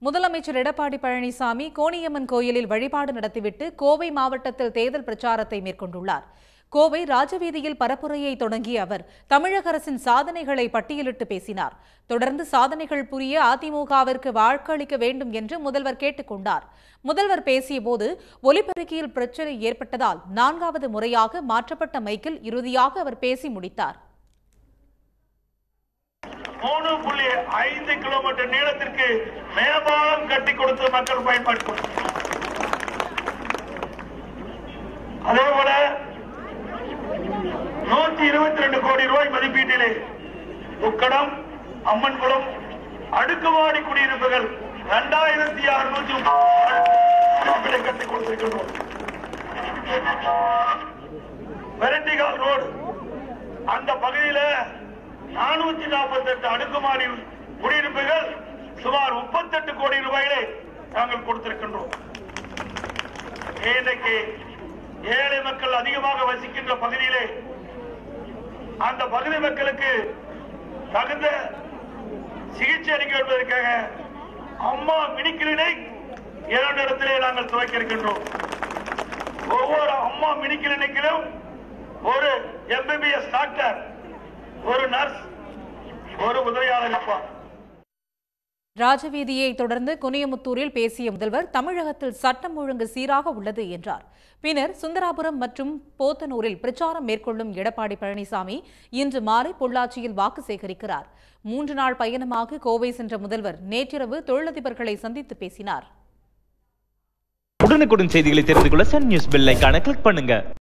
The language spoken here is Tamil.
முதலமைச்சர் எடப்பாடி பழனிசாமி கோணியம்மன் கோயிலில் வழிபாடு நடத்திவிட்டு கோவை மாவட்டத்தில் தேர்தல் பிரச்சாரத்தை மேற்கொண்டுள்ளார் கோவை ராஜவீதியில் பரப்புரையை தொடங்கிய அவர் தமிழக அரசின் சாதனைகளை பட்டியலிட்டு பேசினார் தொடர்ந்து சாதனைகள் புரிய அதிமுகவிற்கு வாக்களிக்க வேண்டும் என்று முதல்வர் கேட்டுக்கொண்டார் முதல்வர் பேசியபோது ஒலிபெருக்கியில் பிரச்சனை ஏற்பட்டதால் நான்காவது முறையாக மாற்றப்பட்ட மைக்கில் இறுதியாக அவர் பேசி முடித்தார் மூணு புள்ளி ஐந்து கிலோமீட்டர் நீளத்திற்கு மேம்பாலம் கட்டி கொடுத்து மக்கள் பயன்படுத்தும் அதே போல நூத்தி இருபத்தி ரெண்டு கோடி ரூபாய் மதிப்பீட்டிலே உக்கடம் அம்மன்குளம் அடுக்குமாடி குடியிருப்புகள் இரண்டாயிரத்தி அறுநூத்தி முப்பது கட்டி கொடுத்திருக்கின்றோம் வெரட்டிகால் ரோடு அந்த பகுதியில நானூத்தி நாற்பத்தி எட்டு அடுக்குமாடி குடியிருப்புகள் சுமார் முப்பத்தெட்டு கோடி ரூபாயிலே நாங்கள் கொடுத்திருக்கின்றோம் இன்னைக்கு ஏழை மக்கள் அதிகமாக வசிக்கின்ற பகுதியிலே அந்த பகுதி மக்களுக்கு தகுந்த சிகிச்சை அளிக்க என்பதற்காக அம்மா மினி கிளினிக் இரண்டு இடத்திலே நாங்கள் துவக்கி இருக்கின்றோம் ஒவ்வொரு அம்மா மினி கிளினிக்கிலும் ஒரு எம்பிபிஎஸ் டாக்டர் ஒரு நர்ஸ் ஒரு உதவியாளர் இருப்பார் ராஜவீதியை தொடர்ந்து குனியமுத்தூரில் பேசிய முதல்வர் தமிழகத்தில் சட்டம் ஒழுங்கு சீராக உள்ளது என்றார் பின்னர் சுந்தராபுரம் மற்றும் போத்தனூரில் பிரச்சாரம் மேற்கொள்ளும் எடப்பாடி பழனிசாமி இன்று மாலை பொள்ளாச்சியில் வாக்கு சேகரிக்கிறார் மூன்று நாள் பயணமாக கோவை சென்ற முதல்வர் நேற்றிரவு தொழிலதிபர்களை சந்தித்து பேசினார் உடனுக்குடன் செய்திகளை தெரிந்து கொள்ள சன் நியூஸ் பெல் ஐகானை கிளிக் பண்ணுங்க